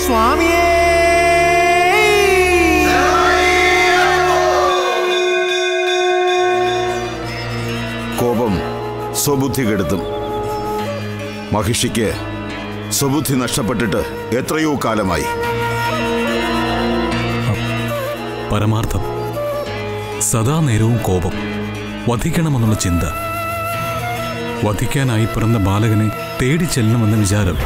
സ്വാമിയേ കോപം സ്വബുദ്ധി കെടുത്തും മഹിഷിക്ക് സ്വബുദ്ധി നഷ്ടപ്പെട്ടിട്ട് എത്രയോ കാലമായി പരമാർത്ഥം സദാ നേരവും കോപം വധിക്കണമെന്നുള്ള ചിന്ത വധിക്കാനായി പിറന്ന ബാലകനെ തേടി ചെല്ലണമെന്ന വിചാരം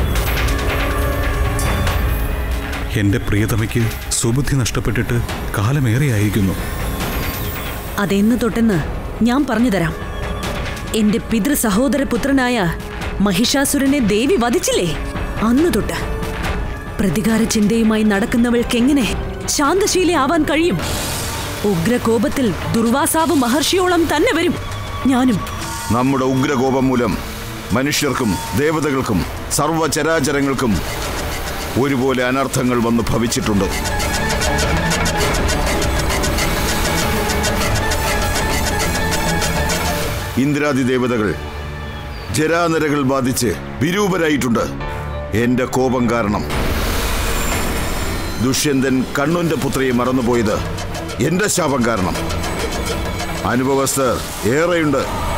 എന്റെ പ്രിയതമയ്ക്ക് സുബുദ്ധി നഷ്ടപ്പെട്ടിട്ട് കാലമേറെയായിരിക്കുന്നു അതെന്ന് തൊട്ടെന്ന് ഞാൻ പറഞ്ഞു തരാം എന്റെ പിതൃ സഹോദര പുത്രനായ മഹിഷാസുരനെ ദേവി വധിച്ചില്ലേ അന്ന് തൊട്ട് പ്രതികാര ചിന്തയുമായി നടക്കുന്നവൾക്കെങ്ങനെ ശാന്തശീലയാവാൻ കഴിയും ഉഗ്രകോപത്തിൽ ദുർവാസാവ് മഹർഷിയോളം തന്നെ വരും ഞാനും നമ്മുടെ ഉഗ്രകോപം മൂലം മനുഷ്യർക്കും ദേവതകൾക്കും സർവചരാചരങ്ങൾക്കും ഒരുപോലെ അനർത്ഥങ്ങൾ വന്ന് ഭവിച്ചിട്ടുണ്ട് ഇന്ദ്രാദി ദേവതകൾ ജരാനരകൾ ബാധിച്ച് വിരൂപരായിട്ടുണ്ട് എന്റെ കോപം കാരണം ദുഷ്യന്തൻ കണ്ണുന്റെ പുത്രിയെ മറന്നുപോയത് എന്റെ ശാപം കാരണം അനുഭവസ്ഥർ ഏറെയുണ്ട്